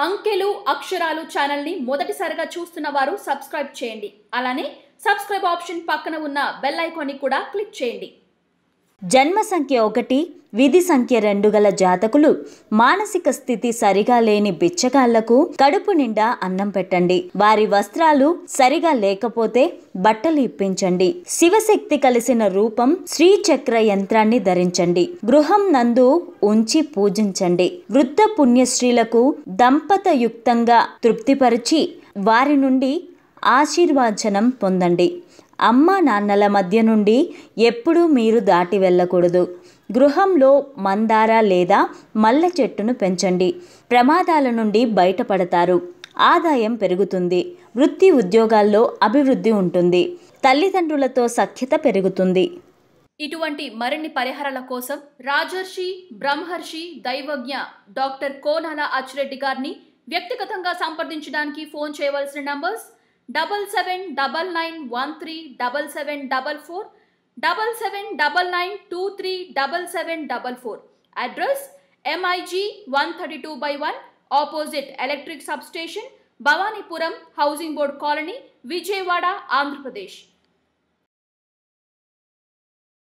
అంకెలు అక్షరాలు ఛానల్ని మొదటిసారిగా చూస్తున్న వారు సబ్స్క్రైబ్ చేయండి అలానే సబ్స్క్రైబ్ ఆప్షన్ పక్కన ఉన్న బెల్ ఐకాన్ని కూడా క్లిక్ చేయండి జన్మ సంఖ్య ఒకటి విధి సంఖ్య రెండు గల జాతకులు మానసిక స్థితి సరిగా లేని బిచ్చగాళ్లకు కడుపు నిండా అన్నం పెట్టండి వారి వస్త్రాలు సరిగా లేకపోతే బట్టలు ఇప్పించంటి శివశక్తి కలిసిన రూపం శ్రీచక్ర యంత్రాన్ని ధరించండి గృహం నందు ఉంచి పూజించండి వృద్ధ పుణ్యశ్రీలకు దంపతయుక్తంగా తృప్తిపరిచి వారి నుండి ఆశీర్వాచనం పొందండి అమ్మా నాన్నల మధ్య నుండి ఎప్పుడూ మీరు దాటి వెళ్ళకూడదు గృహంలో మందార లేదా మల్లె చెట్టును పెంచండి ప్రమాదాల నుండి బయటపడతారు ఆదాయం పెరుగుతుంది వృత్తి ఉద్యోగాల్లో అభివృద్ధి ఉంటుంది తల్లిదండ్రులతో సఖ్యత పెరుగుతుంది ఇటువంటి మరిన్ని పరిహారాల కోసం రాజర్షి బ్రహ్మర్షి దైవజ్ఞ డాక్టర్ కోనాల అచ్చిరెడ్డి గారిని వ్యక్తిగతంగా సంప్రదించడానికి ఫోన్ చేయవలసిన numbers double seven double nine one three double seven double four double seven double nine two three double seven double four address MIG one thirty two by one opposite electric sub station Bhavanipuram housing board colony Vijayawada Andhra Pradesh